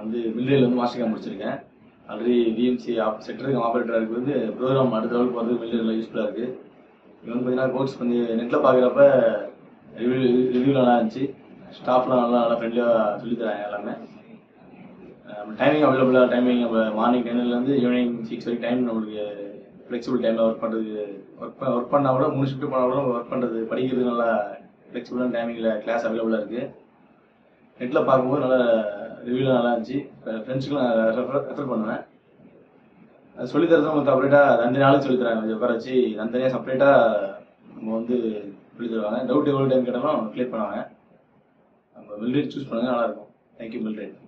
வந்து மில்ட்ரியில் வந்து மாஸ்டர் கேம் முடிச்சிருக்கேன் ஆல்ரெடி விஎம்சி ஆப் செக்டருக்கு ஆப்ரேட்டராக இருக்கிறது வந்து ப்ரோக்ராம் அடுத்த லெவலுக்கு போகிறது மில்ட்ரியில் யூஸ்ஃபுல்லாக இருக்குது இது வந்து பார்த்தீங்கன்னா கோர்ஸ் வந்து நெட்டில் பார்க்குறப்ப ரிவ்யூ ரிவ்யூ நல்லா இருந்துச்சு ஸ்டாஃப்லாம் நல்லா நல்லா ஃப்ரெண்ட்லியாக சொல்லித் தராங்க எல்லாமே டைமிங் அவைலபிளாக டைமிங் நம்ம மார்னிங் டென்லேருந்து ஈவினிங் சிக்ஸ் வரைக்கும் டைம் நம்மளுக்கு ஃப்ளெக்சிபிள் டைமில் ஒர்க் பண்ணுறது ஒர்க் ஒர்க் பண்ணால் கூட மூணு ஷிஃப்ட் போனால் கூட ஒர்க் பண்ணுறது படிக்கிறது நல்லா ஃப்ளெக்சிபிளான டைமிங்கில் கிளாஸ் அவைலபிளாக இருக்குது நெட்டில் பார்க்கும்போது நல்லா ரிவ்யூலாம் நல்லா இருந்துச்சு ஃப்ரெண்ட்ஸுக்கும் நான் ரெஃபர் ரெஃபர் பண்ணுவேன் அது சொல்லித் தரது நம்ம செப்பரேட்டாக ரெண்டு நாளுக்கு சொல்லித் தராங்க உட்கார வச்சு தனித்தனியாக செப்பரேட்டாக நம்ம வந்து சொல்லித் தருவாங்க டவுட் எவ்வளோ டைம் கேட்டாலும் கிளியர் பண்ணுவாங்க நம்ம மில்ட்ரேட் சூஸ் பண்ணுங்க நல்லாயிருக்கும் தேங்க்யூ மில்ட்ரேட்